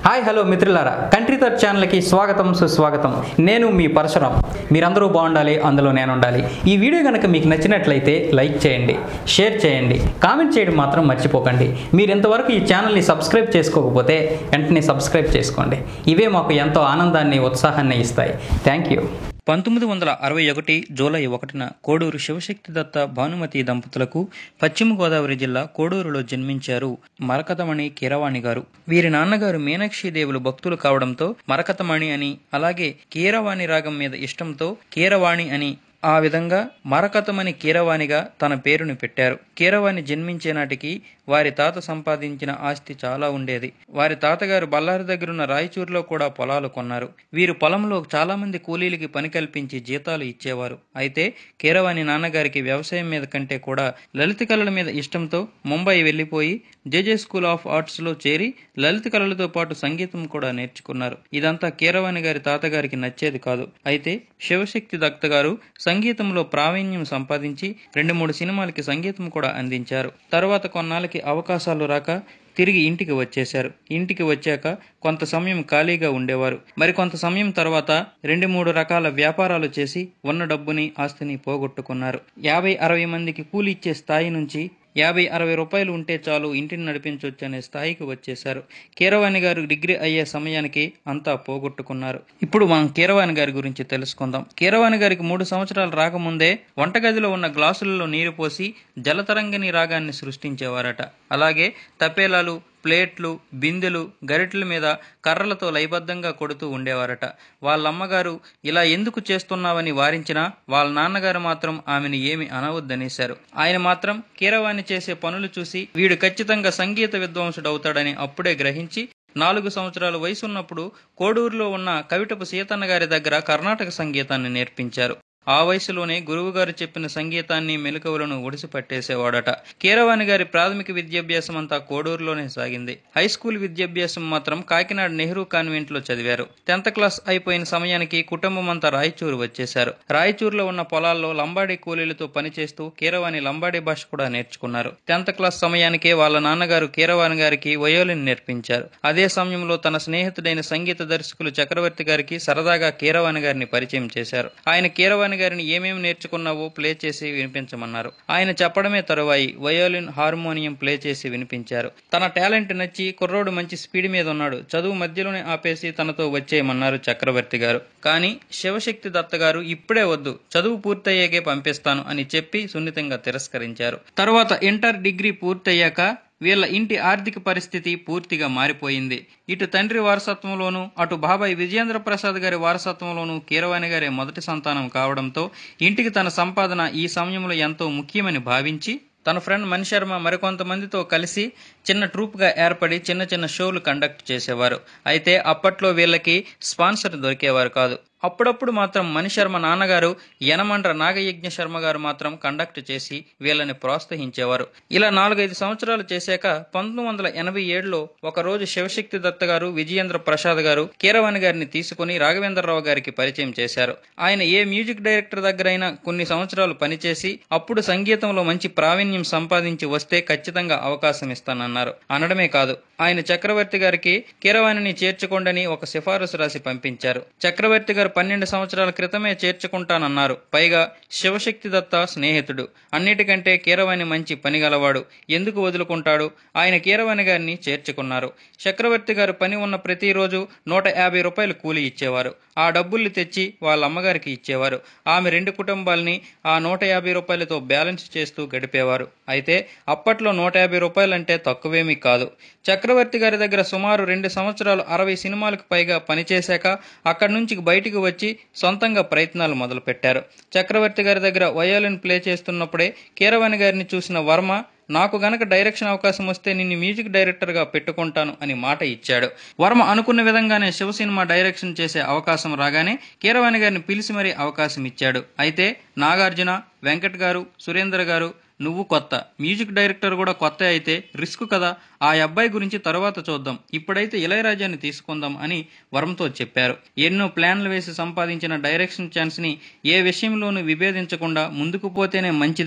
Hi hello మిత్రులారా Country Third ఛానల్కి స్వాగతం సుస్వాగతం నేను మీ పరశురాం మీరందరూ బాగుండాలి అందులో నేను ఉండాలి ఈ వీడియో కనుక మీకు నచ్చినట్లయితే లైక్ చేయండి షేర్ చేయండి కామెంట్ చేయడం మాత్రం మర్చిపోకండి మీరు ఇంతవరకు ఈ ఛానల్ని సబ్స్క్రైబ్ చేసుకోకపోతే వెంటనే సబ్స్క్రైబ్ చేసుకోండి ఇవే మాకు ఎంతో ఆనందాన్ని ఉత్సాహాన్ని ఇస్తాయి థ్యాంక్ యూ పంతొమ్మిది వందల అరవై ఒకటి జూలై ఒకటిన కోడూరు శివశక్తి దత్త భానుమతి దంపతులకు పశ్చిమ గోదావరి జిల్లా కోడూరులో జన్మించారు మరకతమణి కీరవాణి గారు వీరి నాన్నగారు మీనాక్షి దేవులు భక్తులు కావడంతో మరకతమణి అని అలాగే కీరవాణి రాగం మీద ఇష్టంతో కీరవాణి అని ఆ విధంగా మరకతమని కీరవాణిగా తన పేరుని పెట్టారు కీరవాణి జన్మించే నాటికి వారి తాత సంపాదించిన ఆస్తి చాలా ఉండేది వారి తాతగారు బళ్ళారి దగ్గరున్న రాయచూరులో కూడా పొలాలు కొన్నారు వీరు పొలంలో చాలా మంది కూలీలకి పని కల్పించి జీతాలు ఇచ్చేవారు అయితే కీరవాణి నాన్నగారికి వ్యవసాయం మీద కంటే కూడా లలిత కళల మీద ఇష్టంతో ముంబై వెళ్లిపోయి జేజే స్కూల్ ఆఫ్ ఆర్ట్స్ లో చేరి లలిత కళలతో పాటు సంగీతం కూడా నేర్చుకున్నారు ఇదంతా కీరవాణి గారి తాతగారికి నచ్చేది కాదు అయితే శివశక్తి దత్త గారు సంగీతంలో ప్రావీణ్యం సంపాదించి రెండు మూడు సినిమాలకి సంగీతం కూడా అందించారు తర్వాత కొన్నాళ్ళకి అవకాశాలు రాక తిరిగి ఇంటికి వచ్చేశారు ఇంటికి వచ్చాక కొంత సమయం ఖాళీగా ఉండేవారు మరి కొంత సమయం తర్వాత రెండు మూడు రకాల వ్యాపారాలు చేసి ఉన్న డబ్బుని ఆస్తిని పోగొట్టుకున్నారు యాభై అరవై మందికి కూలి ఇచ్చే స్థాయి నుంచి యాభై అరవై రూపాయలు ఉంటే చాలు ఇంటిని నడిపించవచ్చు అనే స్థాయికి వచ్చేశారు కీరవాణి గారు డిగ్రీ అయ్యే సమయానికి అంతా పోగొట్టుకున్నారు ఇప్పుడు మనం కీరవాణి గారి గురించి తెలుసుకుందాం కీరవాణి గారికి మూడు సంవత్సరాలు రాకముందే వంటగదిలో ఉన్న గ్లాసులలో నీరు పోసి జలతరంగిణి రాగాన్ని సృష్టించేవారట అలాగే తపేలాలు ప్లేట్లు బిందెలు గరిటెల మీద కర్రలతో లయబద్ధంగా కొడుతూ ఉండేవారట వాళ్ళమ్మగారు ఇలా ఎందుకు చేస్తున్నావని వారించినా వాళ్ళ నాన్నగారు మాత్రం ఆమెను ఏమి అనవద్దనేశారు ఆయన మాత్రం కీరవాణి చేసే పనులు చూసి వీడు ఖచ్చితంగా సంగీత విద్వాంసుడవుతాడని అప్పుడే గ్రహించి నాలుగు సంవత్సరాల వయసున్నప్పుడు కోడూరులో ఉన్న కవిటపు సీతన్న గారి దగ్గర కర్ణాటక సంగీతాన్ని నేర్పించారు ఆ వయసులోనే గురువుగారు చెప్పిన సంగీతాన్ని మెలకువలను ఒడిసి పట్టేసేవాడట కీరవాణి గారి ప్రాథమిక విద్యాభ్యాసం అంతా కోడూరులోనే సాగింది హై స్కూల్ విద్యాభ్యాసం మాత్రం కాకినాడ నెహ్రూ కాన్వెంట్ లో చదివారు టెన్త్ క్లాస్ అయిపోయిన సమయానికి కుటుంబం అంతా రాయచూరు వచ్చేశారు రాయచూరులో ఉన్న పొలాల్లో లంబాడీ కూలీలతో పనిచేస్తూ కీరవాణి లంబాడీ భాష కూడా నేర్చుకున్నారు టెన్త్ క్లాస్ సమయానికే వాళ్ళ నాన్నగారు కీరవాణి గారికి వయోలిన్ నేర్పించారు అదే సమయంలో తన స్నేహితుడైన సంగీత దర్శకులు చక్రవర్తి గారికి సరదాగా కీరవాణి గారిని పరిచయం చేశారు ఆయన కీరవాణి గారిని ఏమేమి నేర్చుకున్నావో ప్లే చేసి వినిపించమన్నారు ఆయన చెప్పడమే తరువాయి వయోలిన్ హార్మోనియం ప్లే చేసి వినిపించారు తన టాలెంట్ నచ్చి కుర్రోడు మంచి స్పీడ్ మీద ఉన్నాడు చదువు మధ్యలోనే ఆపేసి తనతో వచ్చేయమన్నారు చక్రవర్తి గారు కానీ శివశక్తి దత్త గారు ఇప్పుడే వద్దు చదువు పూర్తయ్యాకే పంపిస్తాను అని చెప్పి సున్నితంగా తిరస్కరించారు తర్వాత ఇంటర్ డిగ్రీ పూర్తయ్యాక వీళ్ళ ఇంటి ఆర్థిక పరిస్థితి పూర్తిగా మారిపోయింది ఇటు తండ్రి వారసత్వంలోనూ అటు బాబాయ్ విజయేంద్ర ప్రసాద్ గారి వారసత్వంలోనూ కీరవాణి గారే మొదటి సంతానం కావడంతో ఇంటికి తన సంపాదన ఈ సమయంలో ఎంతో ముఖ్యమని భావించి తన ఫ్రెండ్ మణి శర్మ మరికొంతమందితో కలిసి చిన్న ట్రూప్గా ఏర్పడి చిన్న చిన్న షోలు కండక్ట్ చేసేవారు అయితే అప్పట్లో వీళ్ళకి స్పాన్సర్ దొరికేవారు కాదు అప్పుడప్పుడు మాత్రం మణి శర్మ నాన్నగారు యనమండ్ర నాగయజ్ఞ శర్మ గారు మాత్రం కండక్ట్ చేసి వీళ్ళని ప్రోత్సహించేవారు ఇలా నాలుగైదు సంవత్సరాలు చేశాక పంతొమ్మిది వందల ఎనభై ఏడులో ఒక రోజు శివశక్తి దత్త గారు విజయేంద్ర ప్రసాద్ గారు కీరవాణి గారిని తీసుకుని రాఘవేంద్రరావు గారికి పరిచయం చేశారు ఆయన ఏ మ్యూజిక్ డైరెక్టర్ దగ్గరైనా కొన్ని సంవత్సరాలు పనిచేసి అప్పుడు సంగీతంలో మంచి ప్రావీణ్యం సంపాదించి వస్తే ఖచ్చితంగా అవకాశం ఇస్తానన్నారు అనడమే కాదు ఆయన చక్రవర్తి గారికి కీరవాణిని చేర్చుకోండని ఒక సిఫారసు రాసి పంపించారు చక్రవర్తి గారు పన్నెండు సంవత్సరాల క్రితమే చేర్చుకుంటానన్నారు పైగా శివశక్తి దత్త స్నేహితుడు అన్నిటికంటే కీరవాణి మంచి పని గలవాడు ఎందుకు వదులుకుంటాడు ఆయన కీరవాణి గారిని చేర్చుకున్నారు చక్రవర్తి గారు పని ఉన్న ప్రతిరోజు నూట యాభై రూపాయలు కూలి ఇచ్చేవారు ఆ డబ్బుల్ని తెచ్చి వాళ్ళ అమ్మగారికి ఇచ్చేవారు ఆమె రెండు కుటుంబాల్ని ఆ నూట యాభై రూపాయలతో బ్యాలెన్స్ చేస్తూ గడిపేవారు అయితే అప్పట్లో నూట యాభై రూపాయలంటే తక్కువేమీ కాదు చక్రవర్తి గారి దగ్గర సుమారు రెండు సంవత్సరాలు అరవై సినిమాలకు పైగా పనిచేశాక అక్కడి నుంచి బయటికి వచ్చి సొంతంగా ప్రయత్నాలు మొదలుపెట్టారు చక్రవర్తి గారి దగ్గర వయోలిన్ ప్లే చేస్తున్నప్పుడే కీరవాణి గారిని చూసిన వర్మ నాకు గనక డైరెక్షన్ అవకాశం వస్తే నిన్ను మ్యూజిక్ డైరెక్టర్గా పెట్టుకుంటాను అని మాట ఇచ్చాడు వర్మ అనుకున్న విధంగానే శివ సినిమా డైరెక్షన్ చేసే అవకాశం రాగానే కీరవాణి గారిని పిలిచి మరీ అవకాశం ఇచ్చాడు అయితే నాగార్జున వెంకట్ గారు సురేందర్ గారు నువ్వు కొత్త మ్యూజిక్ డైరెక్టర్ కూడా కొత్త అయితే రిస్క్ కదా ఆ అబ్బాయి గురించి తర్వాత చూద్దాం ఇప్పుడైతే ఇళయరాజాని తీసుకుందాం అని వరంతో చెప్పారు ఎన్నో ప్లాన్లు వేసి సంపాదించిన డైరెక్షన్ ఛాన్స్ ని ఏ విషయంలోనూ విభేదించకుండా ముందుకు పోతేనే మంచిదని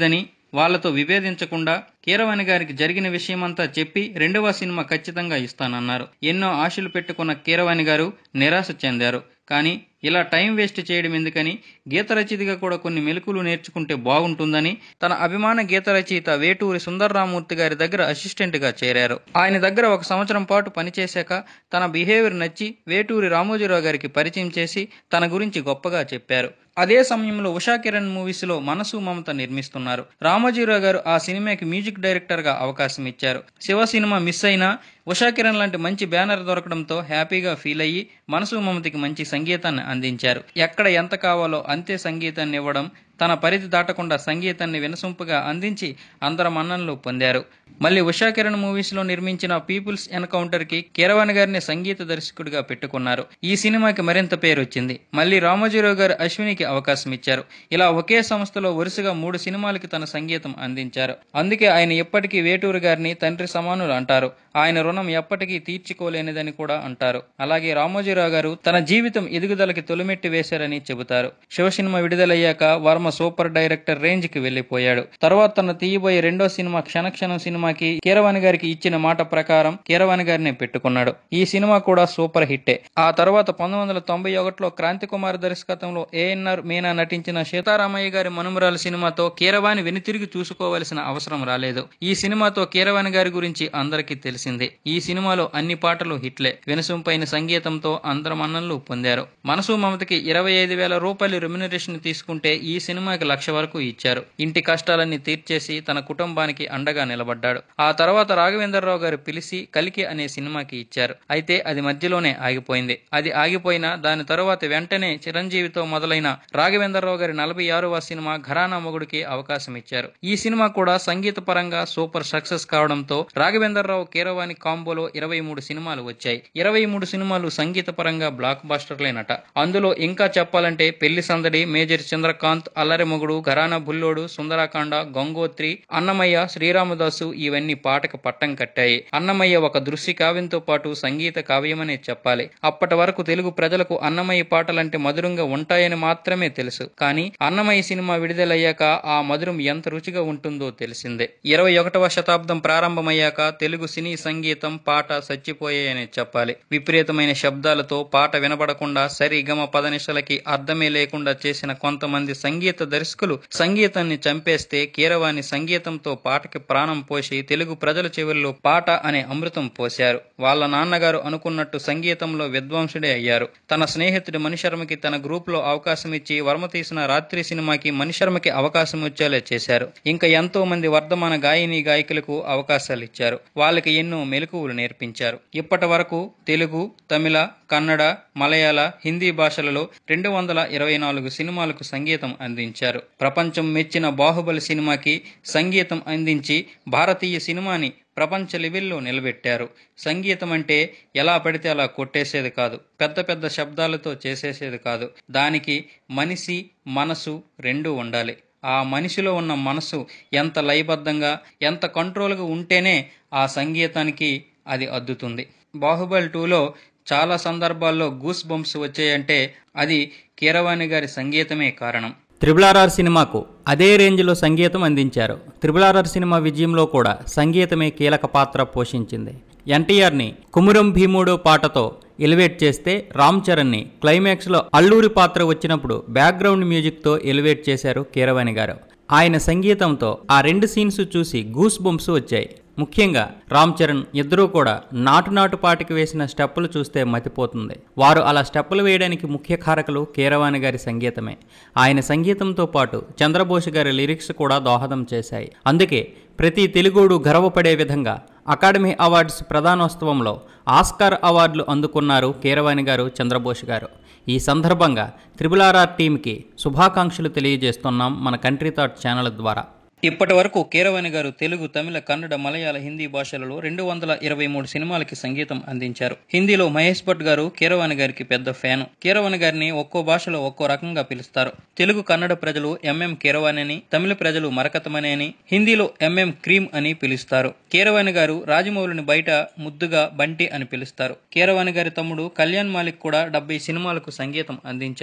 వాళ్లతో విభేదించకుండా కీరవాణి గారికి జరిగిన విషయమంతా చెప్పి రెండవ సినిమా ఖచ్చితంగా ఇస్తానన్నారు ఎన్నో ఆశలు పెట్టుకున్న కీరవాణి గారు నిరాశ చెందారు కానీ ఇలా టైం వేస్ట్ చేయడం ఎందుకని గీత రచయితగా కూడా కొన్ని మెలకులు నేర్చుకుంటే బాగుంటుందని తన అభిమాన గీత రచయిత వేటూరి సుందర్రామూర్తి గారి దగ్గర అసిస్టెంట్గా చేరారు ఆయన దగ్గర ఒక సంవత్సరం పాటు పనిచేశాక తన బిహేవియర్ నచ్చి వేటూరి రామోజీరావు గారికి పరిచయం చేసి తన గురించి గొప్పగా చెప్పారు అదే సమయంలో ఉషా కిరణ్ మూవీస్ లో మనసు మమత నిర్మిస్తున్నారు రామోజీరావు గారు ఆ సినిమాకి మ్యూజిక్ డైరెక్టర్ గా అవకాశం ఇచ్చారు శివ సినిమా మిస్ అయినా ఉషా కిరణ్ లాంటి మంచి బ్యానర్ దొరకడంతో హ్యాపీగా ఫీల్ అయ్యి మనసు మమతికి మంచి సంగీతాన్ని అందించారు ఎక్కడ ఎంత కావాలో అంతే సంగీతాన్ని ఇవ్వడం తన పరిధి దాటకుండా సంగీతాన్ని వినసొంపుగా అందించి అందరం మన్ననలు పొందారు మళ్ళీ ఉషా కిరణ్ మూవీస్ లో నిర్మించిన పీపుల్స్ ఎన్కౌంటర్ కి కీరవాణి గారిని సంగీత దర్శకుడిగా పెట్టుకున్నారు ఈ సినిమాకి మరింత పేరు వచ్చింది మళ్ళీ రామోజీరావు గారు అశ్వినికి అవకాశం ఇచ్చారు ఇలా ఒకే సంస్థలో వరుసగా మూడు సినిమాలకి తన సంగీతం అందించారు అందుకే ఆయన ఎప్పటికీ వేటూరు గారిని తండ్రి సమానులు అంటారు ఆయన రుణం ఎప్పటికీ తీర్చుకోలేనిదని కూడా అంటారు అలాగే రామోజీరావు గారు తన జీవితం ఎదుగుదలకి తొలిమెట్టి వేశారని చెబుతారు శివ సినిమా విడుదలయ్యాక వర్మ సూపర్ డైరెక్టర్ రేంజ్ కి వెళ్లిపోయాడు తర్వాత తన తీయబోయే రెండో సినిమా క్షణక్షణం సినిమాకి కీరవాణి గారికి ఇచ్చిన మాట ప్రకారం కీరవాణి గారిని పెట్టుకున్నాడు ఈ సినిమా కూడా సూపర్ హిట్టే ఆ తర్వాత పంతొమ్మిది వందల తొంభై ఒకటిలో క్రాంతి కుమార్ దర్శకత్వంలో ఏఎన్ఆర్ మీనా నటించిన సీతారామయ్య గారి మనుమరాలు సినిమాతో కీరవాణి వెనుతిరిగి చూసుకోవలసిన అవసరం రాలేదు ఈ సినిమాతో కీరవాణి గారి గురించి అందరికీ తెలిసిందే ఈ సినిమాలో అన్ని పాటలు హిట్లే వినసొంపైన సంగీతంతో అందరం అన్నలు పొందారు మనసు మమతకి ఇరవై ఐదు వేల రూపాయలు రెమ్యునరేషన్ తీసుకుంటే ఈ సినిమాకి లక్ష వరకు ఇచ్చారు ఇంటి కష్టాలన్నీ తీర్చేసి తన కుటుంబానికి అండగా నిలబడ్డాడు ఆ తర్వాత రాఘవేంద్రరావు గారు పిలిచి కలికి అనే సినిమాకి ఇచ్చారు అయితే అది మధ్యలోనే ఆగిపోయింది అది ఆగిపోయినా దాని తరువాత వెంటనే చిరంజీవితో మొదలైన రాఘవేంద్రరావు గారి నలభై ఆరవ సినిమా ఘరానా మొగుడికి అవకాశం ఇచ్చారు ఈ సినిమా కూడా సంగీత పరంగా సూపర్ సక్సెస్ కావడంతో రాఘవేంద్రరావు కీరవాణి కాంబోలో ఇరవై మూడు సినిమాలు వచ్చాయి ఇరవై మూడు సినిమాలు సంగీత పరంగా బ్లాక్ బాస్టర్లేనట అందులో ఇంకా చెప్పాలంటే పెళ్లి సందడి మేజర్ చంద్రకాంత్ అల్లరి మొగుడు ఘరానా బుల్లోడు సుందరాకాండ గంగోత్రి అన్నమయ్య శ్రీరామదాసు ఇవన్నీ పాటకు పట్టం కట్టాయి అన్నమయ్య ఒక దృశ్య కావ్యంతో పాటు సంగీత కావ్యమనే చెప్పాలి అప్పటి వరకు తెలుగు ప్రజలకు అన్నమయ్య పాటలంటే మధురంగా ఉంటాయని మాత్రమే తెలుసు కానీ అన్నమయ్య సినిమా విడుదలయ్యాక ఆ మధురం ఎంత రుచిగా ఉంటుందో తెలిసిందే ఇరవై ఒకటవ శతాబ్దం ప్రారంభమయ్యాక తెలుగు సినీ సంగీతం పాట చచ్చిపోయాయని చెప్పాలి విపరీతమైన శబ్దాలతో పాట వినబడకుండా సరిగమ పదనిశలకి అర్థమే లేకుండా చేసిన కొంతమంది సంగీత దర్శకులు సంగీతాన్ని చంపేస్తే కీరవాణి సంగీతంతో పాటకి ప్రాణం పోసి తెలుగు ప్రజల చెవుల్లో పాట అనే అమృతం పోశారు వాళ్ళ నాన్నగారు అనుకున్నట్టు సంగీతంలో విద్వాంసుడే అయ్యారు తన స్నేహితుడి మణిశర్మకి తన గ్రూప్ లో అవకాశం ఇచ్చి వర్మ తీసిన రాత్రి సినిమాకి మణిశర్మకి అవకాశం వచ్చేలా చేశారు ఇంకా ఎంతో మంది వర్ధమాన గాయని గాయకులకు అవకాశాలు ఇచ్చారు వాళ్ళకి ఎన్నో మెలకువలు నేర్పించారు ఇప్పటి వరకు తెలుగు తమిళ కన్నడ మలయాళ హిందీ భాషలలో రెండు వందల ఇరవై నాలుగు సినిమాలకు సంగీతం అందించారు ప్రపంచం మెచ్చిన బాహుబలి సినిమాకి సంగీతం అందించి భారతీయ సినిమాని ప్రపంచ లెవెల్లో నిలబెట్టారు సంగీతం అంటే ఎలా పడితే అలా కొట్టేసేది కాదు పెద్ద పెద్ద శబ్దాలతో చేసేసేది కాదు దానికి మనిషి మనసు రెండూ ఉండాలి ఆ మనిషిలో ఉన్న మనసు ఎంత లయబద్ధంగా ఎంత కంట్రోల్గా ఉంటేనే ఆ సంగీతానికి అది అద్దుతుంది బాహుబలి టూలో చాలా సందర్భాల్లో గూస్ బంప్స్ వచ్చాయంటే అది కీరవాణి గారి సంగీతమే కారణం త్రిబుల్ ఆర్ఆర్ సినిమాకు అదే రేంజ్లో సంగీతం అందించారు త్రిబుల్ ఆర్ఆర్ సినిమా విజయంలో కూడా సంగీతమే కీలక పాత్ర పోషించింది ఎన్టీఆర్ని కుమురం భీముడు పాటతో ఎలివేట్ చేస్తే రామ్ చరణ్ని క్లైమాక్స్లో అల్లూరి పాత్ర వచ్చినప్పుడు బ్యాక్గ్రౌండ్ మ్యూజిక్తో ఎలివేట్ చేశారు కీరవాణి గారు ఆయన సంగీతంతో ఆ రెండు సీన్స్ చూసి గూస్ బంప్స్ వచ్చాయి ముఖ్యంగా రామ్ చరణ్ ఇద్దరూ కూడా నాటు నాటు పాటికి వేసిన స్టెప్పులు చూస్తే మతిపోతుంది వారు అలా స్టెప్పులు వేయడానికి ముఖ్య కారకులు కీరవాణి గారి సంగీతమే ఆయన సంగీతంతో పాటు చంద్రబోస్ గారి లిరిక్స్ కూడా దోహదం చేశాయి అందుకే ప్రతి తెలుగుడు గర్వపడే విధంగా అకాడమీ అవార్డ్స్ ప్రధానోత్సవంలో ఆస్కార్ అవార్డులు అందుకున్నారు కీరవాణి గారు చంద్రబోస్ గారు ఈ సందర్భంగా త్రిబుల్ ఆర్ఆర్ టీంకి శుభాకాంక్షలు తెలియజేస్తున్నాం మన కంట్రీ థాట్ ఛానల్ ద్వారా ఇప్పటి వరకు కీరవాణి గారు తెలుగు తమిళ కన్నడ మలయాళ హిందీ భాషలలో రెండు వందల ఇరవై మూడు సినిమాలకి సంగీతం అందించారు హిందీలో మహేష్ భట్ గారు కీరవాణి గారికి పెద్ద ఫ్యాను కీరవాణి గారిని ఒక్కో భాషలో ఒక్కో రకంగా పిలుస్తారు తెలుగు కన్నడ ప్రజలు ఎంఎం కీరవాణి అని తమిళ ప్రజలు మరకతమని అని హిందీలో ఎంఎం క్రీమ్ అని పిలుస్తారు కీరవాణి గారు రాజమౌళిని బయట ముద్దుగా బంటి అని పిలుస్తారు కీరవాణి గారి తమ్ముడు కళ్యాణ్ మాలిక్ కూడా డెబ్బై సినిమాలకు సంగీతం అందించారు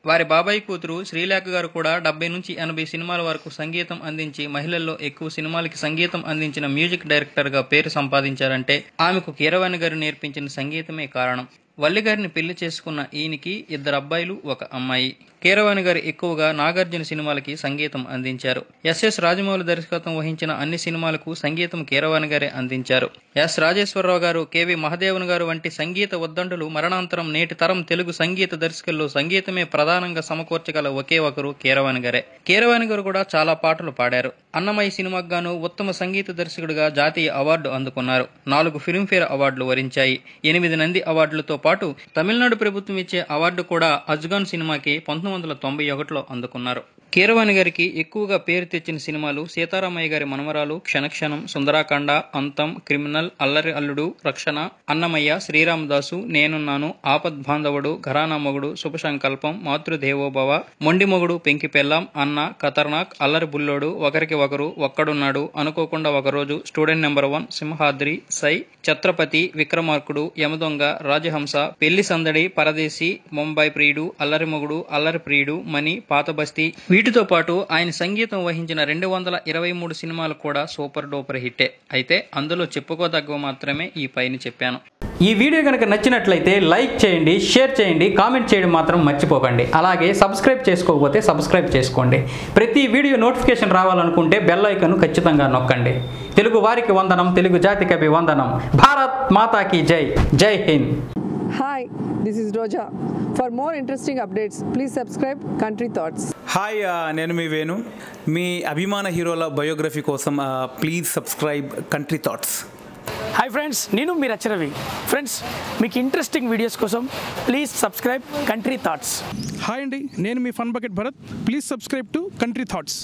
వారి బాబాయ్ కూతురు శ్రీలేఖ గారు కూడా డెబ్బై నుంచి ఎనభై సినిమాల వరకు సంగీతం అందించి మహిళల్లో ఎక్కువ సినిమాలకి సంగీతం అందించిన మ్యూజిక్ డైరెక్టర్ గా పేరు సంపాదించారంటే ఆమెకు కీరవాణి గారు నేర్పించిన సంగీతమే కారణం వల్లి గారిని పెళ్లి చేసుకున్న ఈయనకి ఇద్దరు అబ్బాయిలు ఒక అమ్మాయి కీరవాణి గారు ఎక్కువగా నాగార్జున సినిమాలకి సంగీతం అందించారు ఎస్ఎస్ రాజమౌళి దర్శకత్వం వహించిన అన్ని సినిమాలకు సంగీతం కీరవాణి గారే అందించారు ఎస్ రాజేశ్వరరావు గారు కెవి మహదేవన్ గారు వంటి సంగీత ఉద్దండులు మరణాంతరం నేటి తరం తెలుగు సంగీత దర్శకుల్లో సంగీతమే ప్రధానంగా సమకూర్చగల ఒకే ఒకరు కీరవాణి గారే కీరవాణి గారు కూడా చాలా పాటలు పాడారు అన్నమయ్య సినిమాకు గాను ఉత్తమ సంగీత దర్శకుడిగా జాతీయ అవార్డు అందుకున్నారు నాలుగు ఫిల్మ్ఫేర్ అవార్డులు వరించాయి ఎనిమిది నంది అవార్డులతో పాటు తమిళనాడు ప్రభుత్వం ఇచ్చే అవార్డు కూడా అజ్గాన్ సినిమాకి పంతొమ్మిది వందల తొంభై ఒకటిలో అందుకున్నారు కీరవాణి గారికి ఎక్కువగా పేరు తెచ్చిన సినిమాలు సీతారామయ్య గారి మనవరాలు క్షణక్షణం సుందరాకాండ అంతం క్రిమినల్ అల్లరి అల్లుడు రక్షణ అన్నమయ్య శ్రీరామదాసు నేనున్నాను ఆపద్ బాంధవుడు ఘరానా మొగుడు శుభ సంకల్పం మాతృదేవోభవ మొండి మొగుడు పెంకి పెళ్ళాం అన్న ఖతర్నాక్ అల్లరి బుల్లోడు ఒకరికి ఒకరు ఒక్కడున్నాడు అనుకోకుండా ఒకరోజు student number one Simhadri Sye Chhatrapati Vikramarkudu Yamadonga Rajahamsa Pelli Sandadi పరదేశి ముంబై ప్రియుడు అల్లరి మొగుడు అల్లరి ప్రియుడు మణి పాత బస్తీ వీటితో పాటు ఆయన సంగీతం వహించిన రెండు వందల ఇరవై మూడు సినిమాలు కూడా సూపర్ డూపర్ హిట్టే అయితే అందులో చెప్పుకోదగ్గ మాత్రమే ఈ పైన చెప్పాను ఈ వీడియో కనుక నచ్చినట్లయితే లైక్ చేయండి షేర్ చేయండి కామెంట్ చేయడం మాత్రం మర్చిపోకండి అలాగే సబ్స్క్రైబ్ చేసుకోకపోతే సబ్స్క్రైబ్ చేసుకోండి ప్రతి వీడియో నోటిఫికేషన్ రావాలనుకుంటే బెల్ ఐకన్ ఖచ్చితంగా నొక్కండి తెలుగు వారికి వందనం తెలుగు జాతికవి వందనం భారత్ మాతాకి జై జై Hind Hi, this is Roja. For more interesting updates, please subscribe Country Thoughts. Hi ఆ, నేను మీ వేణు మీ అభిమాన హీరోల బయోగ్రఫీ కోసం ఆ, please subscribe Country Thoughts hi friends నేను మీరు రవి ఫ్రెండ్స్ మీకు ఇంట్రెస్టింగ్ వీడియోస్ కోసం please subscribe Country Thoughts hi అండి నేను మీ fun bucket Bharat please subscribe to Country Thoughts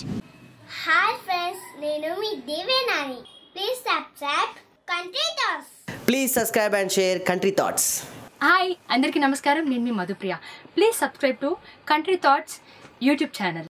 hi friends నేను మీ Devenani please subscribe Country Thoughts Please subscribe and share Country Thoughts. Hi అందరికీ నమస్కారం నేను మీ Madhupriya please subscribe to Country Thoughts YouTube channel